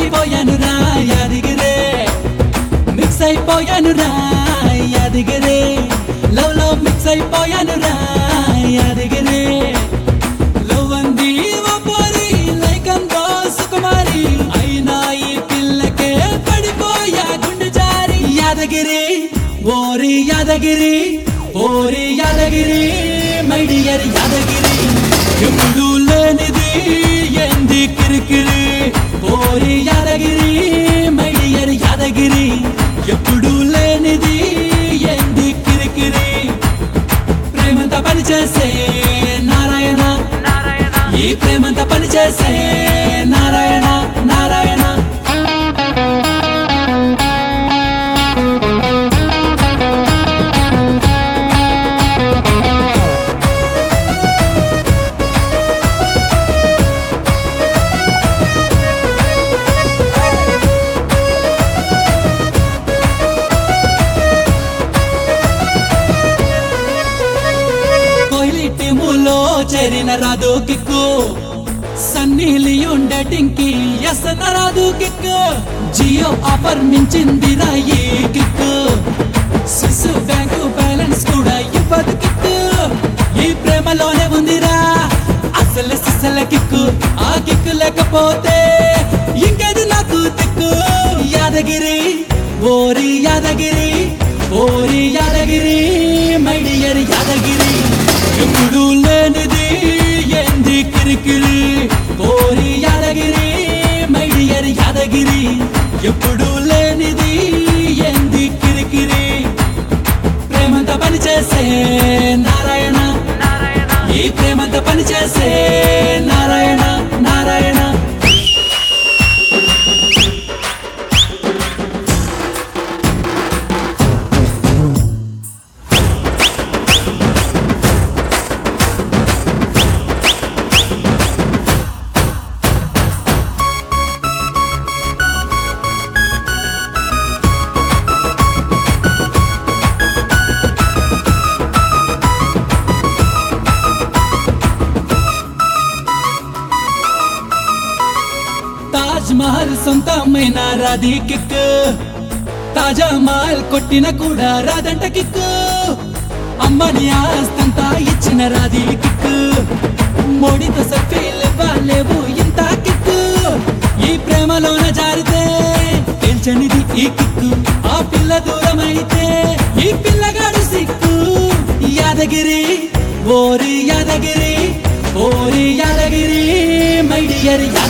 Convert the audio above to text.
అయిపోయాను రా యాదగిరే మిక్స్ అయిపోయాను రా యాదగిరే లవ్ లో మిక్స్ అయిపోయాను రా యాదగిరే లవ్ అంది ఓ పోరి లైకందో సుకుమారి అయినా ఈ పిల్లకే పడిపోయా గుండె జారి యాదగిరి ఓరి యాదగిరి ఓరి యాదగిరి మైడియర్ యాదగిరి ఎప్పుడు లేనిది ఏంది కిరికిరి ఓరి యాదగిరి మైడియర్ యాదగిరి ఎప్పుడు లేనిది ఏంది కిరికిరి ప్రేమంతా పనిచేసే నారాయణ ఈ ప్రేమంతా పనిచేసే నారాయణ నారాయణ కోహ్లీ టీములో చేరిన రాదు కిక్కు సన్నీ లియోన్ డేటింగ్ కి ఎసన రాదు కిక్కు జియో ఆఫర్ మించింది రాయి కిక్కు సిసు బ్యాంకు బ్యాలెన్స్ కూడా ఇవ్వదు కిక్కు ఈ ప్రేమలోనే ఉందిరా అసలు సిసల కిక్కు ఆ కిక్కు లేకపోతే ఇంకేది నాకు దిక్కు యాదగిరి ఓరి యాదగిరి ఓరి యాదగిరి మైడియర్ యాదగిరి ఎప్పుడు లేనిది ఏంది కిరికిరి ఓరి యాదగిరి మైడియర్ యాదగిరి ఎప్పుడు లేనిది ఏంది కిరికిరి ప్రేమంతా పనిచేసే నారాయణ ఈ ప్రేమంతా పనిచేసే నారాయణ నారాయణ తాజ్ మహల్ సొంతమైన రాధి కిక్ తాజా మాల్ కొట్టిన కూడా రాదంట కిక్ అమ్మని ఆస్తంతా ఇచ్చిన రాధి కిక్ మోడీతో సెల్ఫీలు ఇవ్వలేవు ఇంత కిక్ ఈ ప్రేమలోన జారితే తెలిచనిది ఈ కిక్ ఆ పిల్ల దూరమైతే ఈ పిల్లగాడు సిక్కు యాదగిరి ఓరి యాదగిరి ఓరి యాదగిరి మైడియర్ యాదగిరి